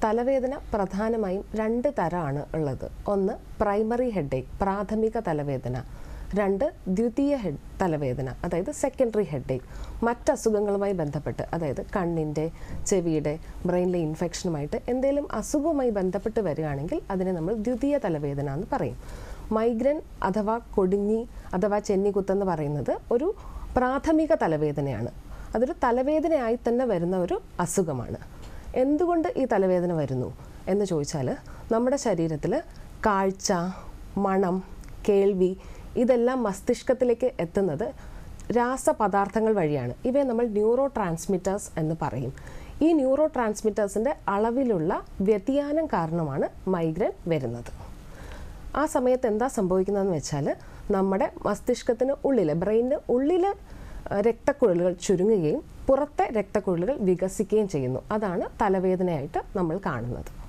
തലവേദന പ്രധാനമായും രണ്ട് തരമാണ് ഉള്ളത് ഒന്ന് പ്രൈമറി ഹെഡേക്ക് പ്രാഥമിക തലവേദന രണ്ട് ദ്വിതീയ ഹെഡ് തലവേദന അതായത് സെക്കൻഡറി ഹെഡേക്ക് മറ്റസുഖങ്ങളുമായി ബന്ധപ്പെട്ട് അതായത് കണ്ണിൻ്റെ ചെവിയുടെ ബ്രെയിനിലെ ഇൻഫെക്ഷനുമായിട്ട് എന്തെങ്കിലും അസുഖവുമായി ബന്ധപ്പെട്ട് വരികയാണെങ്കിൽ അതിനെ നമ്മൾ ദ്വിതീയ തലവേദന എന്ന് പറയും മൈഗ്രൻ അഥവാ കൊടിഞ്ഞി അഥവാ ചെന്നിക്കുത്തെന്ന് പറയുന്നത് ഒരു പ്രാഥമിക തലവേദനയാണ് അതൊരു തലവേദനയായി തന്നെ വരുന്ന ഒരു അസുഖമാണ് എന്തുകൊണ്ട് ഈ തലവേദന വരുന്നു എന്ന് ചോദിച്ചാൽ നമ്മുടെ ശരീരത്തിൽ കാഴ്ച മണം കേൾവി ഇതെല്ലാം മസ്തിഷ്കത്തിലേക്ക് എത്തുന്നത് രാസപദാർത്ഥങ്ങൾ വഴിയാണ് ഇവയെ നമ്മൾ ന്യൂറോ ട്രാൻസ്മിറ്റേഴ്സ് എന്ന് പറയും ഈ ന്യൂറോ ട്രാൻസ്മിറ്റേഴ്സിൻ്റെ അളവിലുള്ള വ്യതിയാനം കാരണമാണ് മൈഗ്രെയിൻ വരുന്നത് ആ സമയത്ത് എന്താ സംഭവിക്കുന്നതെന്ന് വെച്ചാൽ നമ്മുടെ മസ്തിഷ്കത്തിന് ഉള്ളിൽ ബ്രെയിനിന് ഉള്ളിൽ രക്തക്കുഴലുകൾ ചുരുങ്ങുകയും പുറത്തെ രക്തക്കുഴലുകൾ വികസിക്കുകയും ചെയ്യുന്നു അതാണ് തലവേദനയായിട്ട് നമ്മൾ കാണുന്നത്